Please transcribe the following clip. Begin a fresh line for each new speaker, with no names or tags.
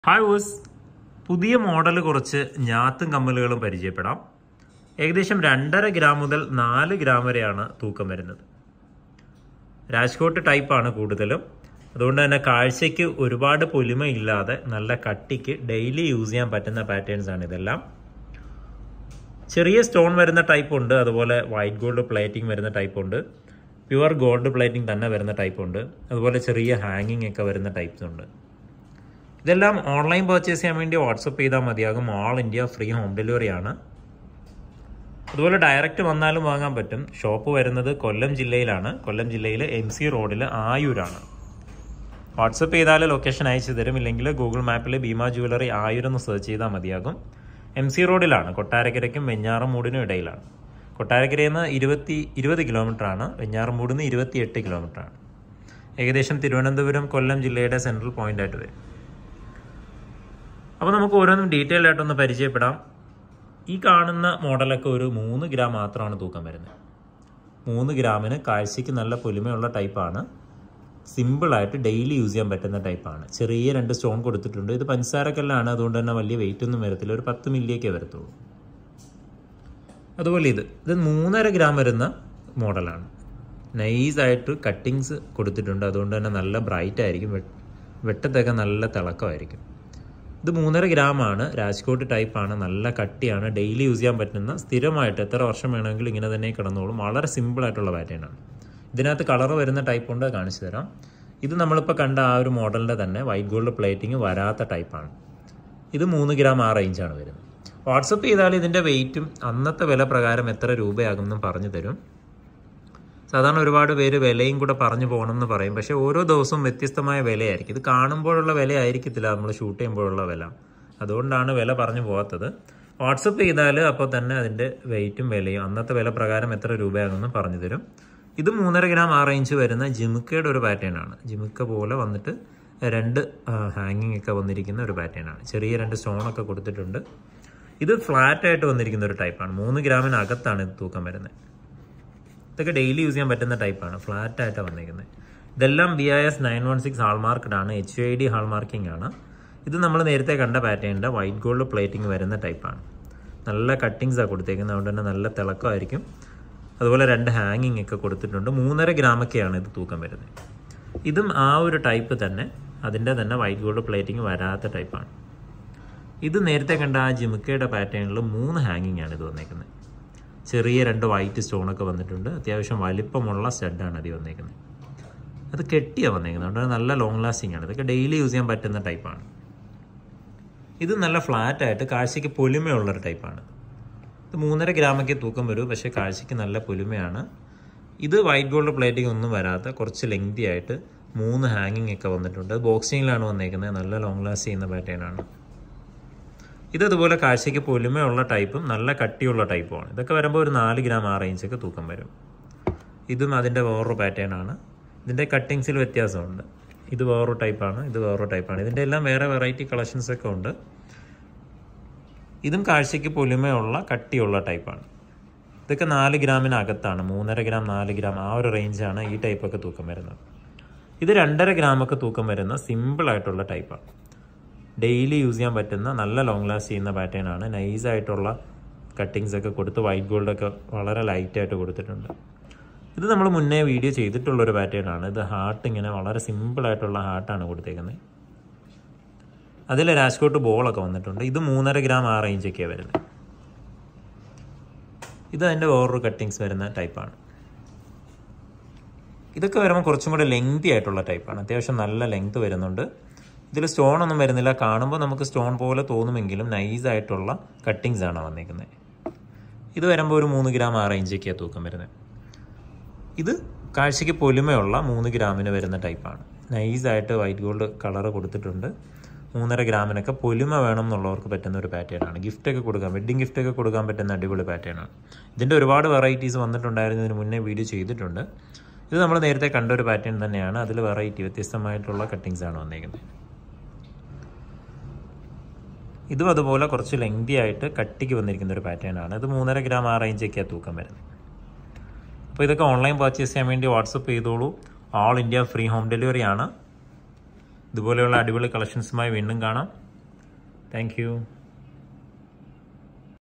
hi Uz പുതിയ model കുറച്ച് ഞാത്തും കമ്മലുകളും പരിചയപ്പെടാം ഏകദേശം രണ്ടര ഗ്രാം മുതൽ നാല് ഗ്രാം വരെയാണ് തൂക്കം വരുന്നത് രാജ്കോട്ട് ടൈപ്പാണ് കൂടുതലും അതുകൊണ്ട് തന്നെ കാഴ്ചയ്ക്ക് ഒരുപാട് പൊലിമയില്ലാതെ നല്ല കട്ടിക്ക് ഡെയിലി യൂസ് ചെയ്യാൻ പറ്റുന്ന പാറ്റേൺസ് ആണ് ഇതെല്ലാം ചെറിയ സ്റ്റോൺ വരുന്ന ടൈപ്പ് ഉണ്ട് അതുപോലെ വൈറ്റ് ഗോൾഡ് പ്ലേറ്റിംഗ് വരുന്ന ടൈപ്പ് ഉണ്ട് പ്യുവർ ഗോൾഡ് പ്ലേറ്റിംഗ് തന്നെ വരുന്ന ടൈപ്പ് ഉണ്ട് അതുപോലെ ചെറിയ ഹാങ്ങിങ് ഒക്കെ വരുന്ന ടൈപ്സ് ഉണ്ട് ഇതെല്ലാം ഓൺലൈൻ പർച്ചേസ് ചെയ്യാൻ വേണ്ടി വാട്സപ്പ് ചെയ്താൽ മതിയാകും all India free home delivery ആണ് അതുപോലെ ഡയറക്റ്റ് വന്നാലും വാങ്ങാൻ പറ്റും ഷോപ്പ് വരുന്നത് കൊല്ലം ജില്ലയിലാണ് കൊല്ലം ജില്ലയിൽ എം സി റോഡിൽ ആയൂരാണ് വാട്സപ്പ് ചെയ്താൽ ലൊക്കേഷൻ അയച്ചു തരും ഇല്ലെങ്കിൽ ഗൂഗിൾ മാപ്പിൽ ഭീമ ജുവലറി ആയൂർ എന്ന് സെർച്ച് ചെയ്താൽ മതിയാകും എം സി റോഡിലാണ് കൊട്ടാരക്കരയ്ക്കും വെഞ്ഞാറമൂടിനും ഇടയിലാണ് കൊട്ടാരക്കരയിൽ നിന്ന് ഇരുപത്തി ഇരുപത് കിലോമീറ്റർ ആണ് വെഞ്ഞാറമൂടിൽ നിന്ന് ഇരുപത്തിയെട്ട് കിലോമീറ്റർ ആണ് ഏകദേശം തിരുവനന്തപുരം കൊല്ലം ജില്ലയുടെ സെൻട്രൽ പോയിന്റ് ആയിട്ട് വരും അപ്പോൾ നമുക്ക് ഓരോന്നും ഡീറ്റെയിൽ ആയിട്ടൊന്ന് പരിചയപ്പെടാം ഈ കാണുന്ന മോഡലൊക്കെ ഒരു മൂന്ന് ഗ്രാം മാത്രമാണ് തൂക്കം വരുന്നത് മൂന്ന് ഗ്രാമിന് കാഴ്ചയ്ക്ക് നല്ല പൊലിമയുള്ള ടൈപ്പാണ് സിമ്പിളായിട്ട് ഡെയിലി യൂസ് ചെയ്യാൻ പറ്റുന്ന ടൈപ്പാണ് ചെറിയ രണ്ട് സ്റ്റോൺ കൊടുത്തിട്ടുണ്ട് ഇത് പഞ്ചസാരക്കല്ലാണ് അതുകൊണ്ട് തന്നെ വലിയ വെയിറ്റ് ഒന്നും വരത്തില്ല ഒരു പത്ത് മില്ലിയൊക്കെ വരത്തുള്ളൂ അതുപോലെ ഇത് ഇത് മൂന്നര ഗ്രാം വരുന്ന മോഡലാണ് നൈസായിട്ട് കട്ടിങ്സ് കൊടുത്തിട്ടുണ്ട് അതുകൊണ്ട് തന്നെ നല്ല ബ്രൈറ്റ് ആയിരിക്കും വെട്ടത്തൊക്കെ നല്ല തിളക്കമായിരിക്കും ഇത് മൂന്നര ഗ്രാമാണ് രാജ്കോട്ട് ടൈപ്പാണ് നല്ല കട്ടിയാണ് ഡെയിലി യൂസ് ചെയ്യാൻ പറ്റുന്ന സ്ഥിരമായിട്ട് എത്ര വർഷം വേണമെങ്കിലും ഇങ്ങനെ തന്നെ കിടന്നോളും വളരെ സിമ്പിൾ ആയിട്ടുള്ള പാറ്റേൺ ആണ് ഇതിനകത്ത് കളർ വരുന്ന ടൈപ്പ് ഉണ്ട് കാണിച്ചു തരാം ഇത് നമ്മളിപ്പോൾ കണ്ട ആ ഒരു മോഡലിൻ്റെ തന്നെ വൈറ്റ് ഗോൾഡ് പ്ലേറ്റിംഗ് വരാത്ത ടൈപ്പാണ് ഇത് മൂന്ന് ഗ്രാം ആ റേഞ്ചാണ് വരുന്നത് വാട്സപ്പ് ചെയ്താൽ ഇതിൻ്റെ വെയിറ്റും അന്നത്തെ വില പ്രകാരം എത്ര രൂപയാകുമെന്നും പറഞ്ഞു തരും സാധാരണ ഒരുപാട് പേര് വിലയും കൂടെ പറഞ്ഞു പോകണമെന്ന് പറയും പക്ഷേ ഓരോ ദിവസവും വ്യത്യസ്തമായ വിലയായിരിക്കും ഇത് കാണുമ്പോഴുള്ള വില ആയിരിക്കത്തില്ല നമ്മൾ ഷൂട്ട് ചെയ്യുമ്പോഴുള്ള വില അതുകൊണ്ടാണ് വില പറഞ്ഞു പോകാത്തത് വാട്സപ്പ് ചെയ്താൽ അപ്പോൾ തന്നെ അതിൻ്റെ വെയിറ്റും വിലയും അന്നത്തെ വില പ്രകാരം എത്ര രൂപയാകുമെന്ന് പറഞ്ഞു തരും ഇത് മൂന്നര ഗ്രാം ആ റേഞ്ച് വരുന്ന ജിമുക്കയുടെ ഒരു പാറ്റേൺ ആണ് ജിമുക്ക പോലെ വന്നിട്ട് രണ്ട് ഹാങ്ങിങ് ഒക്കെ വന്നിരിക്കുന്ന ഒരു പാറ്റേൺ ആണ് ചെറിയ രണ്ട് സ്റ്റോണൊക്കെ കൊടുത്തിട്ടുണ്ട് ഇത് ഫ്ലാറ്റ് ആയിട്ട് വന്നിരിക്കുന്ന ഒരു ടൈപ്പാണ് മൂന്ന് ഗ്രാമിനകത്താണ് ഇത് തൂക്കം വരുന്നത് ഇതൊക്കെ ഡെയിലി യൂസ് ചെയ്യാൻ പറ്റുന്ന ടൈപ്പാണ് ഫ്ലാറ്റ് ആയിട്ടാണ് വന്നിരിക്കുന്നത് ഇതെല്ലാം B I S nine one six hallmarked ആണ് എച്ച് ഐ ഡി ഹാൾമാർക്കിംഗ് ആണ് ഇത് നമ്മൾ നേരത്തെ കണ്ട പാറ്റേണിൻ്റെ വൈറ്റ് ഗോൾഡ് പ്ലേറ്റിംഗ് വരുന്ന ടൈപ്പാണ് നല്ല കട്ടിങ്സാണ് കൊടുത്തേക്കുന്നത് അതുകൊണ്ട് തന്നെ നല്ല തിളക്കമായിരിക്കും അതുപോലെ രണ്ട് ഹാങ്ങിങ് ഒക്കെ കൊടുത്തിട്ടുണ്ട് മൂന്നര ഗ്രാമൊക്കെയാണ് ഇത് തൂക്കം വരുന്നത് ഇതും ആ ഒരു ടൈപ്പ് തന്നെ അതിൻ്റെ തന്നെ വൈറ്റ് ഗോൾഡ് പ്ലേറ്റിംഗ് വരാത്ത ടൈപ്പാണ് ഇത് നേരത്തെ കണ്ട ആ ജിമുക്കയുടെ പാറ്റേണിൽ മൂന്ന് ഹാങ്ങിങ് ആണ് ഇത് വന്നേക്കുന്നത് ചെറിയ രണ്ട് വൈറ്റ് സ്റ്റോണൊക്കെ വന്നിട്ടുണ്ട് അത്യാവശ്യം വലിപ്പമുള്ള സ്റ്റഡാണ് അത് വന്നേക്കുന്നത് അത് കെട്ടിയാണ് വന്നേക്കുന്നത് അതുകൊണ്ട് നല്ല ലോങ് ലാസ്റ്റിംഗ് ആണ് ഇതൊക്കെ ഡെയിലി യൂസ് ചെയ്യാൻ പറ്റുന്ന ടൈപ്പാണ് ഇത് നല്ല ഫ്ലാറ്റ് ആയിട്ട് കാഴ്ചയ്ക്ക് പൊലിമയുള്ളൊരു ടൈപ്പാണ് ഇത് മൂന്നര ഗ്രാമൊക്കെ തൂക്കം വരൂ പക്ഷേ കാഴ്ചയ്ക്ക് നല്ല പൊലിമയാണ് ഇത് വൈറ്റ് ഗോൾഡ് പ്ലേറ്റിംഗ് ഒന്നും വരാത്ത കുറച്ച് ലെങ്തി ആയിട്ട് മൂന്ന് ഹാങ്ങിങ് ഒക്കെ വന്നിട്ടുണ്ട് ബോക്സിങ്ങിലാണ് വന്നേക്കുന്നത് നല്ല ലോങ് ലാസ്റ്റ് ചെയ്യുന്ന പാറ്റേൺ ആണ് ഇതതുപോലെ കാഴ്ചയ്ക്ക് പൊലിമയുള്ള ടൈപ്പും നല്ല കട്ടിയുള്ള ടൈപ്പുമാണ് ഇതൊക്കെ വരുമ്പോൾ ഒരു നാല് ഗ്രാം ആ റേഞ്ചൊക്കെ തൂക്കം വരും ഇതും അതിൻ്റെ വേറൊരു പാറ്റേൺ ആണ് ഇതിൻ്റെ കട്ടിങ്സിൽ വ്യത്യാസമുണ്ട് ഇത് വേറൊരു ടൈപ്പാണ് ഇത് വേറൊരു ടൈപ്പാണ് ഇതിൻ്റെ എല്ലാം വേറെ വെറൈറ്റി കളക്ഷൻസ് ഒക്കെ ഉണ്ട് ഇതും കാഴ്ചയ്ക്ക് പൊലിമയുള്ള കട്ടിയുള്ള ടൈപ്പാണ് ഇതൊക്കെ നാല് ഗ്രാമിനകത്താണ് മൂന്നര ഗ്രാം നാല് ഗ്രാം ആ ഒരു റേഞ്ചാണ് ഈ ടൈപ്പൊക്കെ തൂക്കം വരുന്നത് ഇത് രണ്ടര ഗ്രാമൊക്കെ തൂക്കം വരുന്ന സിമ്പിൾ ആയിട്ടുള്ള ടൈപ്പാണ് ഡെയിലി യൂസ് ചെയ്യാൻ പറ്റുന്ന നല്ല ലോങ് ലാസ്റ്റ് ചെയ്യുന്ന പാറ്റേൺ ആണ് നൈസ് ആയിട്ടുള്ള കട്ടിങ്സ് ഒക്കെ കൊടുത്ത് വൈറ്റ് ഗോൾഡ് ഒക്കെ വളരെ ലൈറ്റ് ആയിട്ട് കൊടുത്തിട്ടുണ്ട് ഇത് നമ്മൾ മുന്നേ വീഡിയോ ചെയ്തിട്ടുള്ള ഒരു പാറ്റേൺ ആണ് ഇത് ഹാർട്ട് ഇങ്ങനെ വളരെ സിമ്പിൾ ആയിട്ടുള്ള ഹാർട്ടാണ് കൊടുത്തേക്കുന്നത് അതിൽ രാജ്കോട്ട് ബോളൊക്കെ വന്നിട്ടുണ്ട് ഇത് മൂന്നര ഗ്രാം ആ റേഞ്ചൊക്കെയാണ് വരുന്നത് ഇത് അതിൻ്റെ വേറൊരു കട്ടിങ്സ് വരുന്ന ടൈപ്പാണ് ഇതൊക്കെ വരുമ്പോൾ കുറച്ചും കൂടെ ലെങ്തി ആയിട്ടുള്ള ടൈപ്പാണ് അത്യാവശ്യം നല്ല ലെങ്ത് വരുന്നുണ്ട് ഇതിൽ സ്റ്റോൺ ഒന്നും വരുന്നില്ല കാണുമ്പോൾ നമുക്ക് സ്റ്റോൺ പോലെ തോന്നുമെങ്കിലും നൈസ് ആയിട്ടുള്ള കട്ടിങ്സ് ആണ് വന്നിരിക്കുന്നത് ഇത് വരുമ്പോൾ ഒരു മൂന്ന് ഗ്രാം ആ റേഞ്ചൊക്കെയാണ് തൂക്കം വരുന്നത് ഇത് കാഴ്ചയ്ക്ക് പൊലിമയുള്ള മൂന്ന് ഗ്രാമിന് വരുന്ന ടൈപ്പാണ് നൈസായിട്ട് വൈറ്റ് ഗോൾഡ് കളർ കൊടുത്തിട്ടുണ്ട് മൂന്നര ഗ്രാമിനൊക്കെ പൊലിമ വേണം എന്നുള്ളവർക്ക് പറ്റുന്ന ഒരു പാറ്റേൺ ആണ് ഗിഫ്റ്റൊക്കെ കൊടുക്കാൻ വെഡ്ഡിങ് ഗിഫ്റ്റൊക്കെ കൊടുക്കാൻ പറ്റുന്ന അടിപൊളി പാറ്റേൺ ആണ് ഇതിൻ്റെ ഒരുപാട് വെറൈറ്റീസ് വന്നിട്ടുണ്ടായിരുന്നതിന് മുന്നേ വീഡിയോ ചെയ്തിട്ടുണ്ട് ഇത് നമ്മൾ നേരത്തെ കണ്ട ഒരു പാറ്റേൺ തന്നെയാണ് അതിൽ വെറൈറ്റി വ്യത്യസ്തമായിട്ടുള്ള കട്ടിങ്സ് ആണ് വന്നിരിക്കുന്നത് ഇതും അതുപോലെ കുറച്ച് ലെങ്തി ആയിട്ട് കട്ടിക്ക് വന്നിരിക്കുന്ന ഒരു പാറ്റേൺ ആണ് ഇത് മൂന്നര ഗ്രാം ആ റേഞ്ചൊക്കെയാണ് തൂക്കം വരുന്നത് അപ്പോൾ ഇതൊക്കെ ഓൺലൈൻ പർച്ചേസ് ചെയ്യാൻ വേണ്ടി വാട്സപ്പ് ചെയ്തോളൂ all India free home delivery ആണ് ഇതുപോലെയുള്ള അടിപൊളി കളക്ഷൻസുമായി വീണ്ടും കാണാം താങ്ക് യു